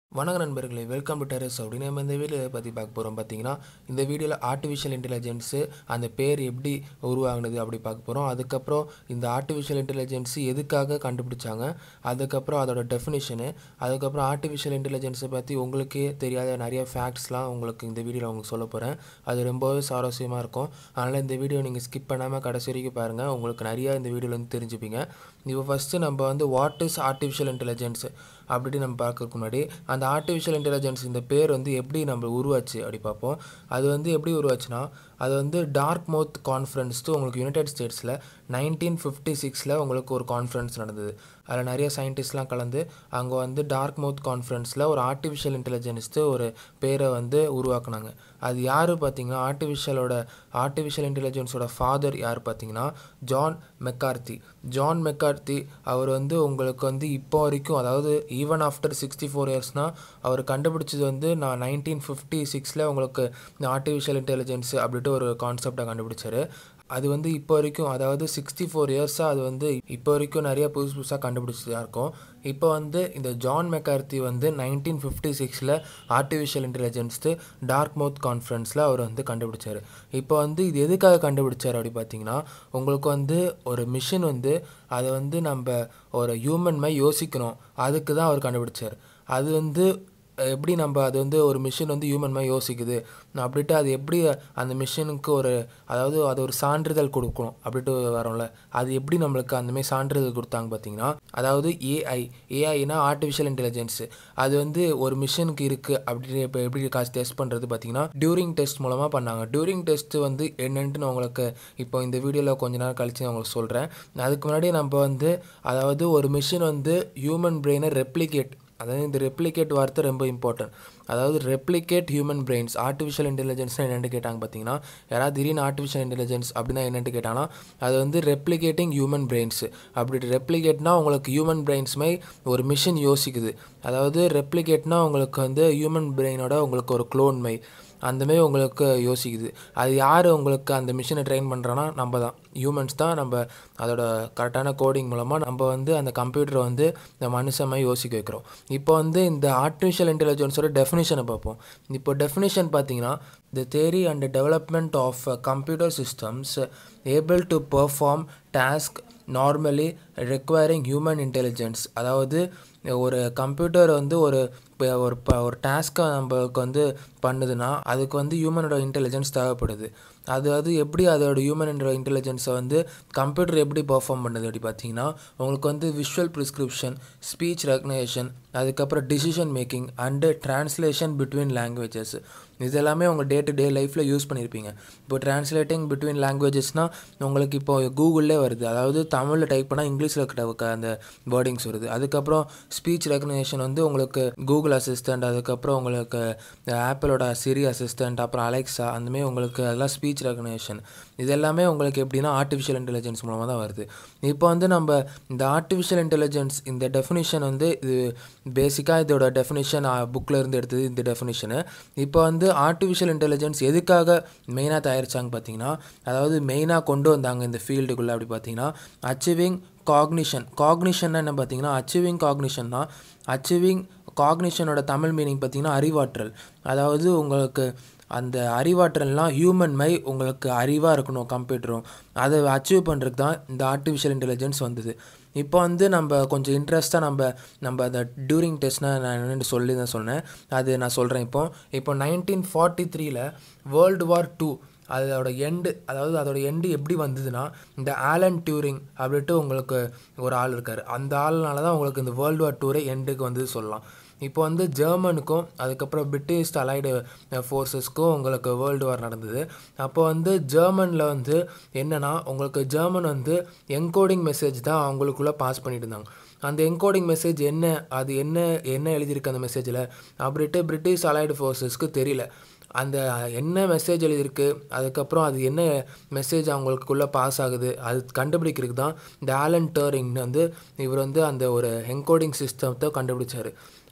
வணக்கம் நண்பர்களே welcome to terrace அப்படின்னு நம்ம இந்த வீடியோவை பற்றி பார்க்க போகிறோம் பார்த்தீங்கன்னா இந்த வீடியோவில் ஆர்டிஃபிஷியல் இன்டெலிஜென்ஸு அந்த பேர் எப்படி உருவாகுனது அப்படி பார்க்க போகிறோம் அதுக்கப்புறம் இந்த ஆர்டிஃபிஷியல் இன்டெலிஜென்ஸ் எதுக்காக கண்டுபிடிச்சாங்க அதுக்கப்புறம் அதோட டெஃபினிஷனு அதுக்கப்புறம் ஆர்டிஃபிஷியல் இன்டெலிஜென்ஸை பற்றி உங்களுக்கே தெரியாத நிறைய ஃபேக்ட்ஸ்லாம் உங்களுக்கு இந்த வீடியோவில் உங்களுக்கு சொல்ல போகிறேன் அது ரொம்பவே சுவாரஸ்யமாக இருக்கும் அதனால் இந்த வீடியோ நீங்கள் ஸ்கிப் பண்ணாமல் கடைசி வரைக்கும் பாருங்கள் உங்களுக்கு நிறையா இந்த வீடியோவில் வந்து தெரிஞ்சுப்பீங்க இப்போ ஃபஸ்ட்டு நம்ம வந்து வாட் இஸ் ஆர்டிஃபிஷியல் இன்டெலிஜென்ஸ் அப்படின்னு நம்ம பார்க்கறதுக்கு முன்னாடி அந்த ஆர்டிஃபிஷியல் இன்டெலிஜென்ஸ் இந்த பேர் வந்து எப்படி நம்ம உருவாச்சு அப்படி பார்ப்போம் அது வந்து எப்படி உருவாச்சுன்னா அது வந்து டார்க் மவுத் கான்ஃபரன்ஸ்ட்டு உங்களுக்கு யுனைடெட் ஸ்டேட்ஸில் நைன்டீன் ஃபிஃப்டி சிக்ஸில் உங்களுக்கு ஒரு கான்ஃபரன்ஸ் நடந்தது அதில் நிறைய சயின்டிஸ்ட்லாம் கலந்து அங்கே வந்து டார்க் மவுத் கான்ஃபரன்ஸில் ஒரு ஆர்டிஃபிஷியல் இன்டெலிஜென்ஸ்ட்டு ஒரு பேரை வந்து உருவாக்குனாங்க அது யார் பார்த்தீங்கன்னா ஆர்டிஃபிஷியலோட ஆர்டிஃபிஷியல் இன்டெலிஜென்ஸோட ஃபாதர் யார் பார்த்தீங்கன்னா ஜான் மெக்கார்த்தி ஜான் மெக்கார்த்தி அவர் வந்து உங்களுக்கு வந்து இப்போ வரைக்கும் அதாவது ஈவன் ஆஃப்டர் சிக்ஸ்டி ஃபோர் இயர்ஸ்னால் அவர் கண்டுபிடிச்சது வந்து நான் நைன்டீன் ஃபிஃப்டி சிக்ஸில் உங்களுக்கு இந்த ஆர்டிஃபிஷியல் இன்டெலிஜென்ஸ் அப்படின்ட்டு ஒரு கான்செப்டை கண்டுபிடிச்சாரு அது வந்து இப்போ வரைக்கும் அதாவது சிக்ஸ்டி ஃபோர் இயர்ஸாக அது வந்து இப்போ வரைக்கும் நிறைய புதுசு புதுசாக கண்டுபிடிச்சி தான் இருக்கும் இப்போ வந்து இந்த ஜான் மெக்கார்த்தி வந்து நைன்டீன் ஃபிஃப்டி சிக்ஸில் ஆர்டிஃபிஷியல் இன்டெலிஜென்ஸ்ட்டு டார்க் மவுத் கான்ஃபரன்ஸில் அவர் வந்து கண்டுபிடிச்சார் இப்போ வந்து இது எதுக்காக கண்டுபிடிச்சார் அப்படி பார்த்தீங்கன்னா உங்களுக்கு வந்து ஒரு மிஷின் வந்து அதை வந்து நம்ம ஒரு ஹியூமன் மை யோசிக்கணும் அதுக்கு தான் அவர் கண்டுபிடிச்சார் அது வந்து எப்படி நம்ம அது வந்து ஒரு மிஷின் வந்து ஹியூமன் மாதிரி யோசிக்குது அப்படின்ட்டு அது எப்படி அந்த மிஷினுக்கு ஒரு அதாவது அது ஒரு சான்றிதழ் கொடுக்கணும் அப்படின்ட்டு வரோம்ல அது எப்படி நம்மளுக்கு அந்தமாரி சான்றிதழ் கொடுத்தாங்க பார்த்தீங்கன்னா அதாவது ஏஐ ஏஐனா ஆர்டிஃபிஷியல் இன்டெலிஜென்ஸு அது வந்து ஒரு மிஷினுக்கு இருக்குது அப்படின்னு இப்போ எப்படி காசு டெஸ்ட் பண்ணுறது பார்த்தீங்கன்னா டியூரிங் டெஸ்ட் மூலமாக பண்ணாங்க டியூரிங் டெஸ்ட்டு வந்து என்னன்ட்டு நான் உங்களுக்கு இப்போ இந்த வீடியோவில் கொஞ்ச நேரம் கழித்து நான் உங்களுக்கு சொல்கிறேன் அதுக்கு முன்னாடி நம்ம வந்து அதாவது ஒரு மிஷின் வந்து ஹியூமன் பிரெயினை ரெப்ளிகேட் அதாவது இந்த ரெப்ளிகேட் வார்த்தை ரொம்ப இம்பார்ட்டன்ட் அதாவது ரெப்ளிகேட் ஹியூமன் பிரெயின்ஸ் ஆர்டிஃபிஷியல் இன்டெலிஜென்ஸ்னால் என்னென்னு கேட்டாங்க பார்த்தீங்கன்னா யாராவது திடீர்னு ஆர்டிஃபிஷியல் இன்டெலிஜென்ஸ் அப்படின்னா என்னென்னு கேட்டாங்கன்னா அது வந்து ரெப்ளிகேட்டிங் ஹியூமன் பிரெயின்ஸ் அப்படி ரெப்ளிகேட்னா உங்களுக்கு ஹியூமன் பிரெயின்ஸ் மாதிரி ஒரு மிஷின் யோசிக்குது அதாவது ரெப்ளிகேட்னா உங்களுக்கு வந்து ஹியூமன் பிரெயினோட உங்களுக்கு ஒரு க்ளோன் மை அந்தமாரி உங்களுக்கு யோசிக்குது அது யார் உங்களுக்கு அந்த மிஷினை ட்ரெயின் பண்ணுறோன்னா நம்ம தான் ஹியூமன்ஸ் தான் நம்ம அதோட கரெக்டான கோடிங் மூலமாக நம்ம வந்து அந்த கம்ப்யூட்டரை வந்து இந்த மனுஷமாக யோசிக்க வைக்கிறோம் இப்போ வந்து இந்த ஆர்டிஃபிஷியல் இன்டெலிஜென்ஸோட டெஃபினிஷனை பார்ப்போம் இப்போ டெஃபினிஷன் பார்த்தீங்கன்னா the theory and development of computer systems able to perform task normally requiring human intelligence அதாவது ஒரு கம்ப்யூட்டர் வந்து ஒரு இப்போ ஒரு ப ஒரு டாஸ்க்கை நம்மளுக்கு வந்து பண்ணுதுன்னா அதுக்கு வந்து ஹியூமனோட இன்டெலிஜென்ஸ் தேவைப்படுது அது அது எப்படி அதோட ஹியூமன் இன்டெலிஜென்ஸை வந்து கம்ப்யூட்டர் எப்படி பர்ஃபார்ம் பண்ணுது அப்படி பார்த்தீங்கன்னா உங்களுக்கு வந்து விஷுவல் ப்ரிஸ்கிரிப்ஷன் ஸ்பீச் ரெக்கக்னேஷன் அதுக்கப்புறம் decision making and translation between languages இது எல்லாமே உங்கள் டே டு டே லைஃப்பில் யூஸ் பண்ணியிருப்பீங்க இப்போ ட்ரான்ஸ்லேட்டிங் பிட்வீன் லாங்குவேஜஸ்னால் உங்களுக்கு இப்போ கூகுளிலே வருது அதாவது தமிழில் டைப் பண்ணால் இங்கிலீஷில் இருக்கிற அந்த வேர்டிங்ஸ் வருது அதுக்கப்புறம் ஸ்பீச் ரெக்கக்னேஷன் வந்து உங்களுக்கு கூகுள் அசிஸ்டண்ட் அதுக்கப்புறம் உங்களுக்கு ஆப்பிளோட சிரி அசிஸ்டண்ட் அப்புறம் அலெக்ஸா அந்தமாரி உங்களுக்கு அதெல்லாம் ஸ்பீச் ரெக்கக்னேஷன் இது எல்லாமே உங்களுக்கு எப்படின்னா ஆர்டிஃபிஷியல் இன்டெலிஜென்ஸ் மூலமாக தான் வருது இப்போ வந்து நம்ம இந்த ஆர்டிஃபிஷியல் இன்டெலிஜென்ஸ் இந்த டெஃபினிஷன் வந்து இது பேசிக்காக இதோட டெஃபினிஷன் புக்கில் இருந்து எடுத்தது இந்த டெஃபினிஷனு இப்போ வந்து ஆர்டிஃபிஷியல் இன்டெலிஜென்ஸ் எதுக்காக மெயினாக தயாரித்தாங்க பார்த்தீங்கன்னா அதாவது மெயினாக கொண்டு வந்தாங்க இந்த ஃபீல்டுக்குள்ளே அப்படி பார்த்தீங்கன்னா அச்சீவிங் காக்னிஷன் காக்னிஷன்னா என்ன பார்த்தீங்கன்னா அச்சீவிங் காக்னிஷன்னா அச்சீவிங் காக்னிஷனோட தமிழ் மீனிங் பார்த்தீங்கன்னா அறிவாற்றல் அதாவது உங்களுக்கு அந்த அறிவாற்றல்லாம் ஹியூமன் மை உங்களுக்கு அறிவாக இருக்கணும் கம்ப்யூட்டரும் அதை அச்சீவ் பண்ணுறதுக்கு தான் இந்த ஆர்டிஃபிஷியல் இன்டெலிஜென்ஸ் வந்தது இப்போ வந்து நம்ம கொஞ்சம் இன்ட்ரெஸ்ட்டாக நம்ம நம்ம அந்த டியூரிங் டெஸ்ட்னா நான் என்னென்னு சொல்லி தான் சொன்னேன் அது நான் சொல்கிறேன் இப்போ இப்போ நைன்டீன் ஃபார்ட்டி த்ரீல வேர்ல்டு வார் டூ அதோட எண்டு அதாவது அதோட எண்டு எப்படி வந்ததுன்னா இந்த ஆலன் டியூரிங் அப்படின்ட்டு உங்களுக்கு ஒரு ஆள் இருக்கார் அந்த ஆள்னால தான் உங்களுக்கு இந்த வேர்ல்டு வார் டூரே எண்டுக்கு வந்து சொல்லலாம் இப்போ வந்து ஜெர்மனுக்கும் அதுக்கப்புறம் பிரிட்டிஷ் அலைடு ஃபோர்ஸஸ்க்கும் உங்களுக்கு வேர்ல்டு வார் நடந்தது அப்போ வந்து ஜெர்மனில் வந்து என்னென்னா உங்களுக்கு ஜெர்மன் வந்து என்கோடிங் மெசேஜ் தான் அவங்களுக்குள்ளே பாஸ் பண்ணிட்டு இருந்தாங்க அந்த என்கோடிங் மெசேஜ் என்ன அது என்ன என்ன எழுதியிருக்கு அந்த மெசேஜில் அப்படின்ட்டு பிரிட்டிஷ் அலைடு ஃபோர்ஸஸ்க்கு தெரியல அந்த என்ன மெசேஜ் எழுதியிருக்கு அதுக்கப்புறம் அது என்ன மெசேஜ் அவங்களுக்குள்ளே பாஸ் ஆகுது அது கண்டுபிடிக்கிறதுக்கு தான் இந்த ஆலன் டர்ரிங் வந்து இவர் வந்து அந்த ஒரு என்கோடிங் சிஸ்டத்தை கண்டுபிடிச்சார்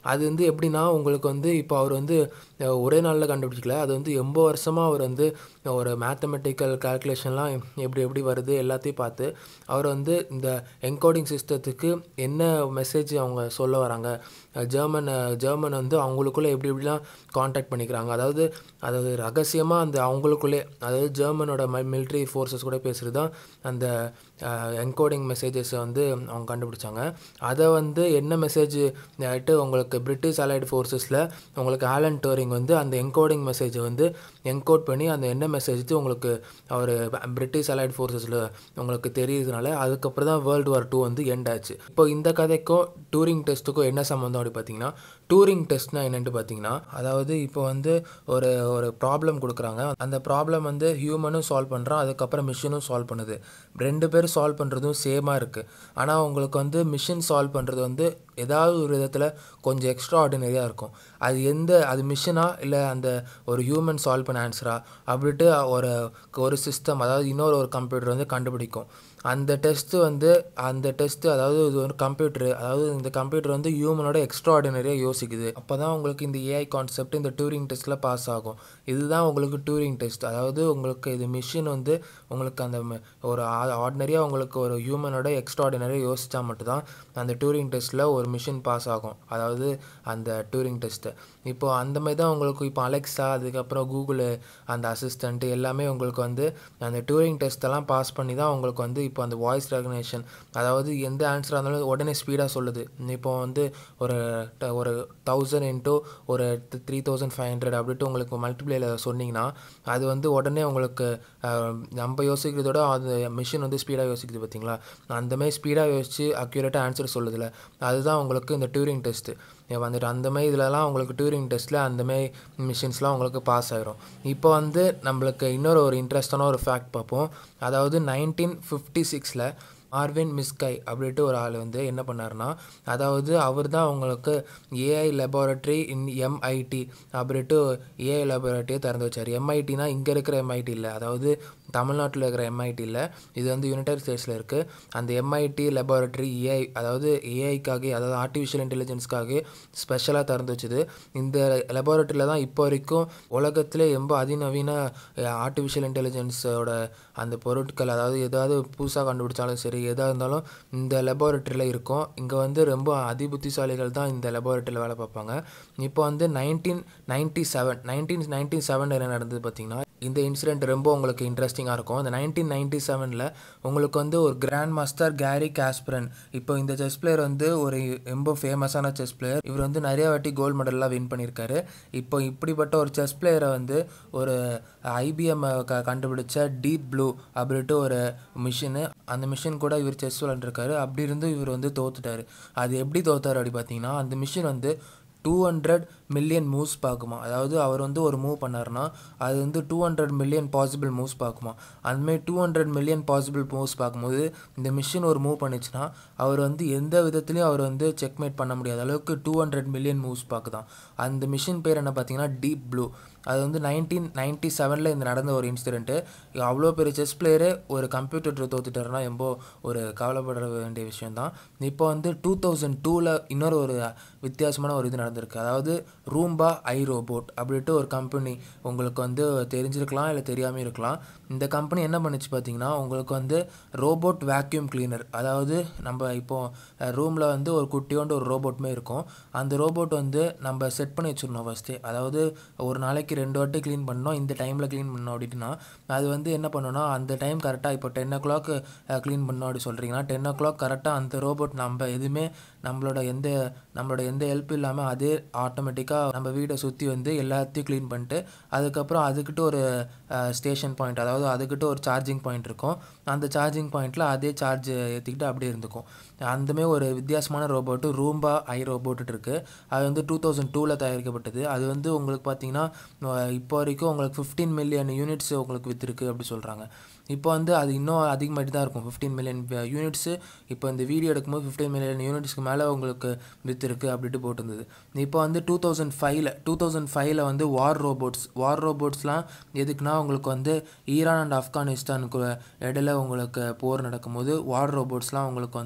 அது வந்து எப்படின்னா உங்களுக்கு வந்து இப்போ அவர் வந்து அஹ், ஒரே நாளில் கண்டுபிடிக்கல அது வந்து எண்பது வருஷமாக அவர் வந்து ஒரு மேத்தமெட்டிக்கல் கால்குலேஷன்லாம் எப்படி எப்படி வருது எல்லாத்தையும் பார்த்து அவர் வந்து இந்த என்கோடிங் சிஸ்டத்துக்கு என்ன மெசேஜ் அவங்க சொல்ல வராங்க அஹ், ஜெர்மன் அஹ், ஜெர்மன் வந்து அவங்களுக்குள்ளே எப்படி எப்படிலாம் காண்டாக்ட் பண்ணிக்கிறாங்க அதாவது அதாவது ரகசியமாக அந்த அவங்களுக்குள்ளே அதாவது ஜெர்மனோட மிலிட்ரி ஃபோர்ஸஸ் கூட பேசுகிறது தான் அந்த என்கோடிங் மெசேஜஸை வந்து அவங்க கண்டுபிடிச்சாங்க அதை வந்து என்ன மெசேஜ் ஆகிட்டு உங்களுக்கு பிரிட்டிஷ் அலைடு ஃபோர்ஸஸில் உங்களுக்கு ஆலன் டோரிங் வந்து அந்த என்கோடிங் மெசேஜை வந்து என்கோட் பண்ணி அந்த என்ன மெசேஜ் உங்களுக்கு அவர் பிரிட்டிஷ் அலைடு ஃபோர்ஸஸில் உங்களுக்கு தெரியுதுனால அதுக்கப்புறம் தான் வேர்ல்டு வார் டூ வந்து எண்ட் ஆச்சு இப்போ இந்த கதைக்கும் டூரிங் டெஸ்ட்டுக்கும் என்ன சம்மந்தம் அப்படி பார்த்தீங்கன்னா டூரிங் டெஸ்ட்னா என்னென்னு பார்த்தீங்கன்னா அதாவது இப்போ வந்து ஒரு ஒரு ப்ராப்ளம் கொடுக்குறாங்க அந்த ப்ராப்ளம் வந்து ஹியூமனும் சால்வ் பண்ணுறான் அதுக்கப்புறம் மிஷினும் சால்வ் பண்ணுது ரெண்டு பேரும் சால்வ் பண்ணுறதும் சேமாக இருக்குது ஆனால் உங்களுக்கு வந்து மிஷின் சால்வ் பண்ணுறது வந்து ஏதாவது ஒரு விதத்தில் கொஞ்சம் எக்ஸ்ட்ரா ஆர்டினரியாக இருக்கும் அது எந்த அது மிஷினா இல்லை அந்த ஒரு ஹியூமன் சால்வ் பண்ண ஆன்சரா அப்படின்ட்டு ஒரு ஒரு சிஸ்டம் அதாவது இன்னொரு ஒரு கம்ப்யூட்டர் வந்து கண்டுபிடிக்கும் அந்த டெஸ்ட்டு வந்து அந்த டெஸ்ட்டு அதாவது இது ஒரு கம்ப்யூட்டர் அதாவது இந்த கம்ப்யூட்டர் வந்து ஹியூமனோட எக்ஸ்ட்ரா ஆர்டினரியாக யோசிக்குது அப்போ தான் உங்களுக்கு இந்த ஏஐ கான்செப்ட் இந்த டூரிங் டெஸ்ட்டில் பாஸ் ஆகும் இதுதான் உங்களுக்கு டூரிங் டெஸ்ட் அதாவது உங்களுக்கு இது மிஷின் வந்து உங்களுக்கு அந்த ம- ஒரு ஆர்டினரியாக உங்களுக்கு ஒரு ஹியூமனோட எக்ஸ்ட்ரா ஆர்டினரியாக யோசித்தா மட்டும்தான் அந்த டூரிங் டெஸ்ட்டில் ஒரு மிஷின் பாஸ் ஆகும் அதாவது அந்த டூரிங் டெஸ்ட்டு இப்போ அந்த மாதிரி தான் உங்களுக்கு இப்போ அலெக்ஸா அதுக்கப்புறம் கூகுள் அந்த அசிஸ்டண்ட்டு எல்லாமே உங்களுக்கு வந்து அந்த டூரிங் டெஸ்ட்டெல்லாம் பாஸ் பண்ணி தான் உங்களுக்கு வந்து இப்போ அந்த வாய்ஸ் ரெகனேஷன் அதாவது எந்த ஆன்சராக இருந்தாலும் உடனே ஸ்பீடாக சொல்லுது இப்போ வந்து ஒரு ட- ஒரு தௌசண்ட் இன்ட்டு ஒரு த்ரீ தௌசண்ட் ஃபைவ் ஹண்ட்ரட் அப்படின்ட்டு உங்களுக்கு மல்டிப்ளேயில் சொன்னீங்கன்னா அது வந்து உடனே உங்களுக்கு அஹ், நம்ம யோசிக்கிறதோட அது மிஷின் வந்து ஸ்பீடாக யோசிக்குது பார்த்தீங்களா அந்த மாதிரி ஸ்பீடாக யோசிச்சு அக்யூரேட்டாக ஆன்சர் சொல்லுதில்ல அதுதான் உங்களுக்கு இந்த டூரிங் டெஸ்ட்டு வந்துட்டு அந்த மாதிரி இதுலலாம் உங்களுக்கு டூரிங் டெஸ்ட்டில் அந்த மாதிரி மிஷின்ஸ்லாம் உங்களுக்கு பாஸ் ஆயிரும் இப்போ வந்து நம்மளுக்கு இன்னொரு ஒரு இன்ட்ரெஸ்டான ஒரு ஃபேக்ட் பார்ப்போம் அதாவது நைன்டீன் ஃபிஃப்டி சிக்ஸில் ஆர்வின் மிஸ்கை அப்படின்ட்டு ஒரு ஆள் வந்து என்ன பண்ணாருன்னா அதாவது அவர் தான் அவங்களுக்கு ஏஐ லெபார்ட்டரி இன் எம்ஐடி அப்படின்ட்டு ஏஐ லெபார்ட்டரியை திறந்து வச்சார் எம்ஐடினா இங்கே இருக்கிற எம்ஐடி இல்லை அதாவது தமிழ்நாட்டில் இருக்கிற எம்ஐடி இல்லை இது வந்து யுனைடெட் ஸ்டேட்ஸில் இருக்குது அந்த எம்ஐடி லெபார்ட்டரி ஏஐ அதாவது ஏஐக்காக அதாவது ஆர்டிஃபிஷியல் இன்டெலிஜென்ஸ்க்காக ஸ்பெஷலாக திறந்து வச்சுது இந்த லெபார்ட்டரியில் தான் இப்போ வரைக்கும் உலகத்திலே ரொம்ப அதிநவீன ஆர்டிஃபிஷியல் இன்டெலிஜென்ஸோட அந்த பொருட்கள் அதாவது ஏதாவது புதுசாக கண்டுபிடிச்சாலும் சரி எதாக இருந்தாலும் இந்த லெபார்ட்டரியில் இருக்கும் இங்கே வந்து ரொம்ப அதிபுத்திசாலிகள் தான் இந்த லெபார்ட்டரியில் வேலை பார்ப்பாங்க இப்போ வந்து nineteen ninety seven nineteen ninety seven என்ன நடந்தது பார்த்தீங்கன்னா இந்த இன்சிடென்ட் ரொம்ப உங்களுக்கு இன்ட்ரெஸ்டிங்காக இருக்கும் இந்த நைன்டீன் நைன்டி செவனில் உங்களுக்கு வந்து ஒரு கிராண்ட் மாஸ்டர் கேரி காஸ்பரன் இப்போ இந்த செஸ் பிளேயர் வந்து ஒரு ரொம்ப ஃபேமஸான செஸ் பிளேயர் இவர் வந்து நிறைய வாட்டி கோல்டு மெடல்லாம் வின் பண்ணியிருக்காரு இப்போ இப்படிப்பட்ட ஒரு செஸ் பிளேயரை வந்து ஒரு ஐபிஎம் க கண்டுபிடிச்ச டீப் ப்ளூ அப்படின்ட்டு ஒரு மிஷினு அந்த மிஷின் கூட இவர் செஸ் விளாண்டுருக்காரு அப்படி இருந்து இவர் வந்து தோத்துட்டாரு அது எப்படி தோத்தாரு அப்படி பார்த்தீங்கன்னா அந்த மிஷின் வந்து டூ ஹண்ட்ரட் மில்லியன் மூவ்ஸ் பார்க்குமா அதாவது அவர் வந்து ஒரு மூவ் பண்ணாருன்னா அது வந்து two hundred million possible moves பார்க்குமா அதுமாதிரி two hundred million possible moves பார்க்கும்போது இந்த மிஷின் ஒரு மூவ் பண்ணிச்சுன்னா அவர் வந்து எந்த விதத்துலையும் அவர் வந்து செக்மேட் பண்ண முடியாத அளவுக்கு டூ ஹண்ட்ரட் மில்லியன் மூவ்ஸ் பார்க்குதான் அந்த மிஷின் பேர் என்ன பார்த்தீங்கன்னா டீப் ப்ளூ அது வந்து நைன்டீன் நைன்டி செவனில் இந்த நடந்த ஒரு இன்சிடென்ட்டு அவ்வளோ பெரிய செஸ் பிளேயரு ஒரு கம்ப்யூட்டர் தோத்துட்டாருன்னா ரொம்ப ஒரு கவலைப்பட வேண்டிய விஷயம்தான் இப்போ வந்து டூ தௌசண்ட் டூவில் இன்னொரு ஒரு வித்தியாசமான ஒரு இது நடந்திருக்கு அதாவது ரூம்பா ஐ ரோபோட் அப்படின்ட்டு ஒரு கம்பெனி உங்களுக்கு வந்து தெரிஞ்சிருக்கலாம் இல்லை தெரியாமல் இருக்கலாம் இந்த கம்பெனி என்ன பண்ணுச்சு பார்த்தீங்கன்னா உங்களுக்கு வந்து ரோபோட் வேக்யூம் கிளீனர் அதாவது நம்ம இப்போது ரூமில் வந்து ஒரு குட்டியோண்டு ஒரு ரோபோட்மே இருக்கும் அந்த ரோபோட் வந்து நம்ம செட் பண்ணி வச்சிடணும் ஃபஸ்ட்டு அதாவது ஒரு நாளைக்கு ரெண்டு வாட்டி க்ளீன் பண்ணோம் இந்த டைமில் க்ளீன் பண்ணோம் அப்படின்னா அது வந்து என்ன பண்ணணும்னா அந்த டைம் கரெக்டாக இப்போ டென் ஓ கிளாக் க்ளீன் பண்ணோம் அப்படி சொல்கிறீங்கன்னா டென் ஓ கிளாக் கரெக்டாக அந்த ரோபோட் நம்ம எதுவுமே நம்மளோட எந்த நம்மளோட எந்த ஹெல்ப் இல்லாமல் அதே ஆட்டோமேட்டிக்காக நம்ம வீடை சுற்றி வந்து எல்லாத்தையும் க்ளீன் பண்ணிட்டு அதுக்கப்புறம் அதுக்கிட்ட ஒரு ஸ்டேஷன் பாயிண்ட் அதாவது அதுக்கிட்ட ஒரு சார்ஜிங் பாயிண்ட் இருக்கும் அந்த சார்ஜிங் பாயிண்ட்டில் அதே சார்ஜ் ஏற்றிக்கிட்டு அப்படியே இருந்துக்கும் அந்தமாரி ஒரு வித்தியாசமான ரோபோட்டு ரூம்பா ஐ ரோபோட்டு இருக்குது அது வந்து டூ தௌசண்ட் டூவில் தயாரிக்கப்பட்டது அது வந்து உங்களுக்கு பார்த்தீங்கன்னா அஹ் இப்போ வரைக்கும் உங்களுக்கு ஃபிஃப்டீன் மில்லியன் யூனிட்ஸ் உங்களுக்கு விற்றுருக்கு அப்படி சொல்கிறாங்க இப்போ வந்து அது இன்னும் அதிகமாகிட்டு தான் இருக்கும் ஃபிஃப்டீன் மில்லியன் யூனிட்ஸு இப்போ இந்த வீடியோ எடுக்கும்போது ஃபிஃப்டீன் மில்லியன் யூனிட்ஸ்க்கு மேலே உங்களுக்கு விற்றுருக்கு அப்படின்ட்டு போட்டிருந்தது இப்போ வந்து டூ தௌசண்ட் ஃபைவ்ல டூ தௌசண்ட் ஃபைவ்ல வந்து வார் ரோபோட்ஸ் வார் ரோபோட்ஸ்லாம் எதுக்குன்னா உங்களுக்கு வந்து ஈரான் அண்ட் ஆப்கானிஸ்தானுக்கு இடையில உங்களுக்கு போர் நடக்கும்போது வார் ரோபோட்ஸ்லாம் உங்களுக்கு வந்து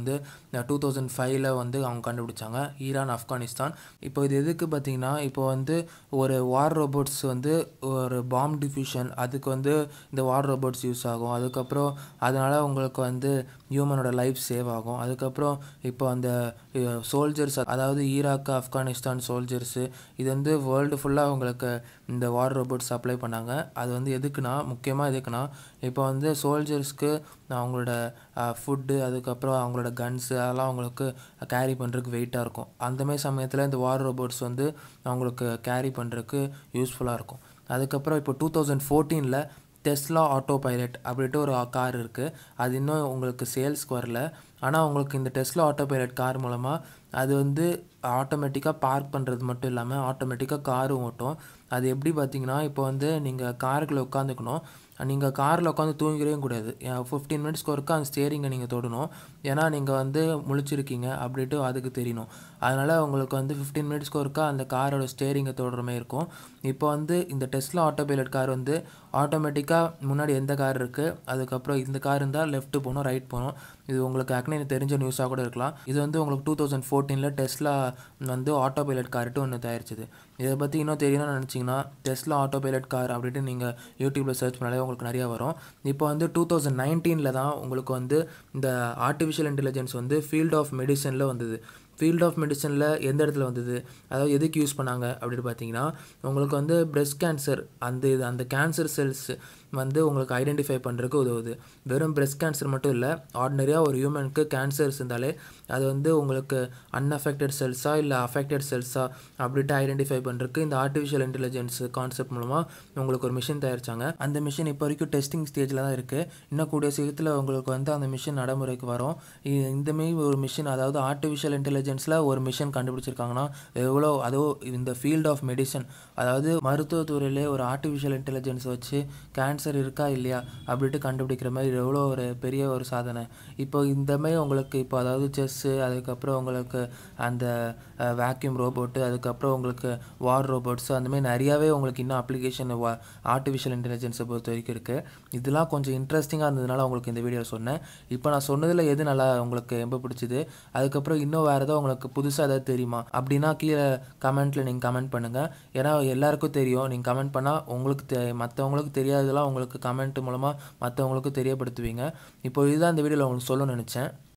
டூ தௌசண்ட் ஃபைவ்ல வந்து அவங்க கண்டுபிடிச்சாங்க ஈரான் ஆப்கானிஸ்தான் இப்போ இது எதுக்கு பார்த்தீங்கன்னா இப்போ வந்து ஒரு வார் ரோபோட்ஸ் வந்து ஒரு பாம் டிஃப்யூஷன் அதுக்கு வந்து இந்த வார் ரோபோட்ஸ் யூஸ் ஆகும் அதுக்கப்புறம் அதனால் உங்களுக்கு வந்து ஹியூமனோட லைஃப் சேவ் ஆகும் அதுக்கப்புறம் இப்போ அந்த சோல்ஜர்ஸ் அதாவது ஈராக் ஆப்கானிஸ்தான் சோல்ஜர்ஸு இது வந்து வேர்ல்டு ஃபுல்லாக அவங்களுக்கு இந்த வார் ரோபோட்ஸ் அப்ளை பண்ணாங்க அது வந்து எதுக்குன்னா முக்கியமாக எதுக்குன்னா இப்போ வந்து சோல்ஜர்ஸ்க்கு அவங்களோட ஃபுட்டு அதுக்கப்புறம் அவங்களோட கன்ஸு அதெல்லாம் அவங்களுக்கு கேரி பண்ணுறதுக்கு வெயிட்டாக இருக்கும் அந்தமாரி சமயத்தில் இந்த வார் ரோபோட்ஸ் வந்து அவங்களுக்கு கேரி பண்ணுறதுக்கு யூஸ்ஃபுல்லாக இருக்கும் அதுக்கப்புறம் இப்போ டூ தௌசண்ட் ஃபோர்டீனில் டெஸ்லா ஆட்டோ பைலட் அப்படின்ட்டு ஒரு கார் இருக்குது அது இன்னும் உங்களுக்கு சேல்ஸ்க்கு வரல ஆனால் உங்களுக்கு இந்த டெஸ்லா ஆட்டோ பைலட் கார் மூலமாக அது வந்து ஆட்டோமேட்டிக்காக பார்க் பண்ணுறது மட்டும் இல்லாமல் ஆட்டோமேட்டிக்காக காரும் ஓட்டும் அது எப்படி பார்த்தீங்கன்னா இப்போ வந்து நீங்கள் காருக்குள்ளே உட்காந்துக்கணும் நீங்கள் காரில் உட்காந்து தூங்கிடவே கூடாது ஃபிஃப்டீன் மினிட்ஸ்க்கு ஒருக்கா அந்த ஸ்டேரிங்கை நீங்கள் தொடணும் ஏன்னா நீங்கள் வந்து முழிச்சிருக்கீங்க அப்படின்ட்டு அதுக்கு தெரியணும் அதனால் உங்களுக்கு வந்து ஃபிஃப்டீன் மினிட்ஸ்க்கு ஒருக்கா அந்த காரோட ஸ்டேரிங்கை தொடுற மாதிரி இருக்கும் இப்போ வந்து இந்த டெஸ்லா ஆட்டோ பைலட் கார் வந்து ஆட்டோமேட்டிக்காக முன்னாடி எந்த கார் இருக்குது அதுக்கப்புறம் இந்த கார் இருந்தால் லெஃப்ட்டு போகணும் ரைட் போகணும் இது உங்களுக்கு ஏற்கனவே தெரிஞ்ச நியூஸாக கூட இருக்கலாம் இது வந்து உங்களுக்கு டூ தௌசண்ட் ஃபோர்டீனில் டெஸ்லா வந்து ஆட்டோ பைலட் கார்ட்டு ஒன்று தயாரிச்சது இதை பற்றி இன்னும் தெரியணும்னு நினச்சிங்கன்னா டெஸ்லா ஆட்டோ பைலட் கார் அப்படின்ட்டு நீங்கள் யூடியூப்பில் சர்ச் பண்ணாலே உங்களுக்கு நிறையா வரும் இப்போ வந்து டூ தௌசண்ட் நைன்டீனில் தான் உங்களுக்கு வந்து இந்த ஆர்டிஃபிஷியல் இன்டெலிஜென்ஸ் வந்து ஃபீல்ட் ஆஃப் மெடிசனில் வந்தது ஃபீல்ட் ஆஃப் மெடிசனில் எந்த இடத்துல வந்தது அதாவது எதுக்கு யூஸ் பண்ணாங்க அப்படின்னு பார்த்தீங்கன்னா உங்களுக்கு வந்து பிரெஸ்ட் கேன்சர் அந்த இது அந்த கேன்சர் செல்ஸ் வந்து உங்களுக்கு ஐடென்டிஃபை பண்ணுறதுக்கு உதவுது வெறும் பிரெஸ்ட் கேன்சர் மட்டும் இல்லை ஆர்டினரியாக ஒரு ஹியூமனுக்கு கேன்சர்ஸ் இருந்தாலே அது வந்து உங்களுக்கு அன்அஃபெக்டட் செல்ஸா இல்லை அஃபெக்டட் செல்ஸா அப்படின்ட்டு ஐடென்டிஃபை பண்ணுறதுக்கு இந்த ஆர்டிஃபிஷியல் இன்டெலிஜென்ஸ் கான்செப்ட் மூலமாக உங்களுக்கு ஒரு மிஷின் தயாரித்தாங்க அந்த மிஷின் இப்போ வரைக்கும் டெஸ்டிங் ஸ்டேஜில் தான் இருக்குது இன்னும் கூடிய சீக்கிரத்தில் உங்களுக்கு வந்து அந்த மிஷின் நடைமுறைக்கு வரும் இ- இந்தமாரி ஒரு மிஷின் அதாவது ஆர்டிஃபிஷியல் இன்டெலிஜென்ஸில் ஒரு மிஷின் கண்டுபிடிச்சிருக்காங்கன்னா எவ்வளோ அதோ இந்த ஃபீல்ட் ஆஃப் மெடிசன் அதாவது மருத்துவத்துறையிலே ஒரு ஆர்டிஃபிஷியல் இன்டெலிஜென்ஸ் வச்சு கேன்சர் இருக்கா இல்லையா அப்படின்ட்டு கண்டுபிடிக்கிற மாதிரி எவ்வளோ ஒரு பெரிய ஒரு சாதனை இப்போ இந்த மாதிரி உங்களுக்கு இப்போ அதாவது செஸ்ஸு அதுக்கப்புறம் உங்களுக்கு அந்த வேக்யூம் ரோபோட்டு அதுக்கப்புறம் உங்களுக்கு வார் ரோபோட்ஸு அந்த மாதிரி நிறையாவே உங்களுக்கு இன்னும் அப்ளிகேஷன் ஆர்டிஃபிஷியல் இன்டெலிஜென்ஸை பொறுத்த வரைக்கும் இருக்குது இதெல்லாம் கொஞ்சம் இன்ட்ரெஸ்டிங்காக இருந்ததுனால உங்களுக்கு இந்த வீடியோ சொன்னேன் இப்போ நான் சொன்னதில் எது நல்லா உங்களுக்கு ரொம்ப பிடிச்சது அதுக்கப்புறம் இன்னும் வேறு ஏதோ உங்களுக்கு புதுசாக ஏதாவது தெரியுமா அப்படின்னா கீழே கமெண்ட்டில் நீங்கள் கமெண்ட் பண்ணுங்கள் ஏன்னா எல்லாருக்கும் தெரியும் நீங்கள் கமெண்ட் பண்ணால் உங்களுக்கு தெ மற்றவங்களுக்கு தெரியாததெல்லாம் உங்களுக்கு கமெண்ட் மூலமாக மற்றவங்களுக்கு தெரியப்படுத்துவீங்க இப்போ இதுதான் இந்த வீடியோவில் உங்களுக்கு சொல்லணும்னு நினச்சேன்